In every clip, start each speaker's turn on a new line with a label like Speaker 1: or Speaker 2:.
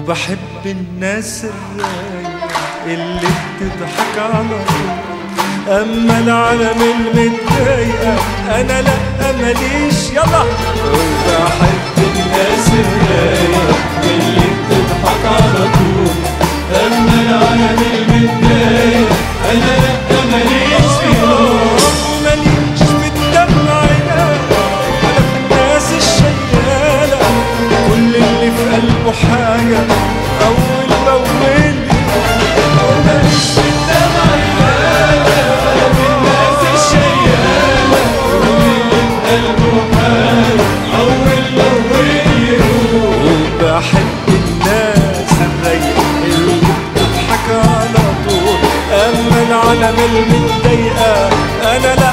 Speaker 1: وبحب الناس الرايقة اللي بتضحك على طول اما العالم المتضايقة انا لا ماليش يلا
Speaker 2: وبحب الناس الرايقة اللي بتضحك على طول أما العالم المتضايق أنا لأ ماليش فيهم
Speaker 1: ماليش في الدمع لا انا في الناس الشيالة كل اللي في قلبه حاجة اول باول
Speaker 2: ماليش في الدمع الهالة أنا في الناس الشيالة واللي في قلبه حال أول لأول يروح
Speaker 1: بحب الناس الرايقة اللي بتضحك على طول اما العالم المتضايقة انا لا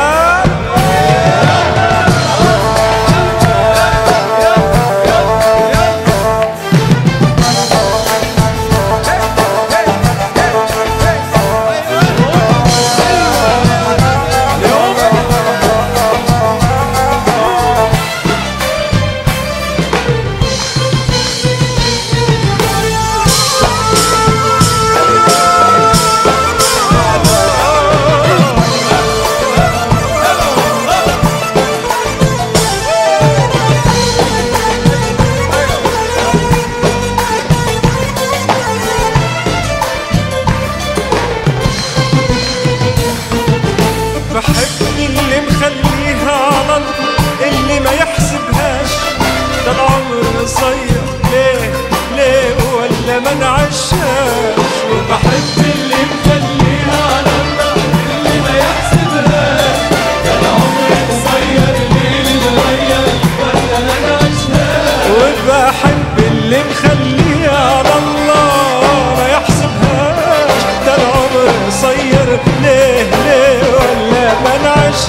Speaker 1: بحب اللي مخليها على الله اللي ما يحسبهاش ده العمر قصير ليه ليه ولا ما نعشاش
Speaker 2: وبحب اللي مخليها على الله اللي ما يحسبهاش كان عمري قصير الليل اتغير ولا انا عشتها
Speaker 1: وبحب اللي مخليها على الله ما يحسبهاش ده العمر قصير ليه ليه ولا ما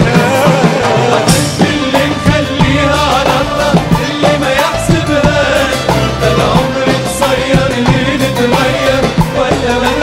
Speaker 1: نعشاش
Speaker 2: بحب اللي مخليها على الله اللي ما يحسبهاش ده العمر قصير الليل اتغير ولا ما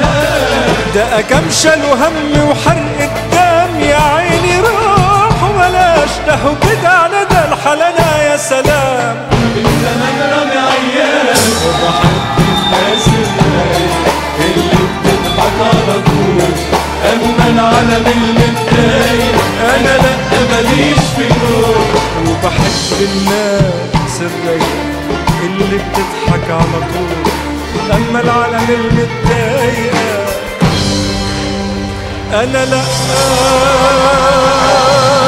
Speaker 2: عشناش
Speaker 1: ده كم شال وهم وحرق الدم يا عيني روح وبلاش ده وكده على ده الحلنا يا سلام
Speaker 2: الزمن رامي عيال وبحب الناس الرايقة اللي بتضحك على طول أما العالم المتضايق أنا لأ ماليش في دول
Speaker 1: وبحب الناس الرايقة اللي بتضحك على طول أما العالم المتضايقة أنا لأ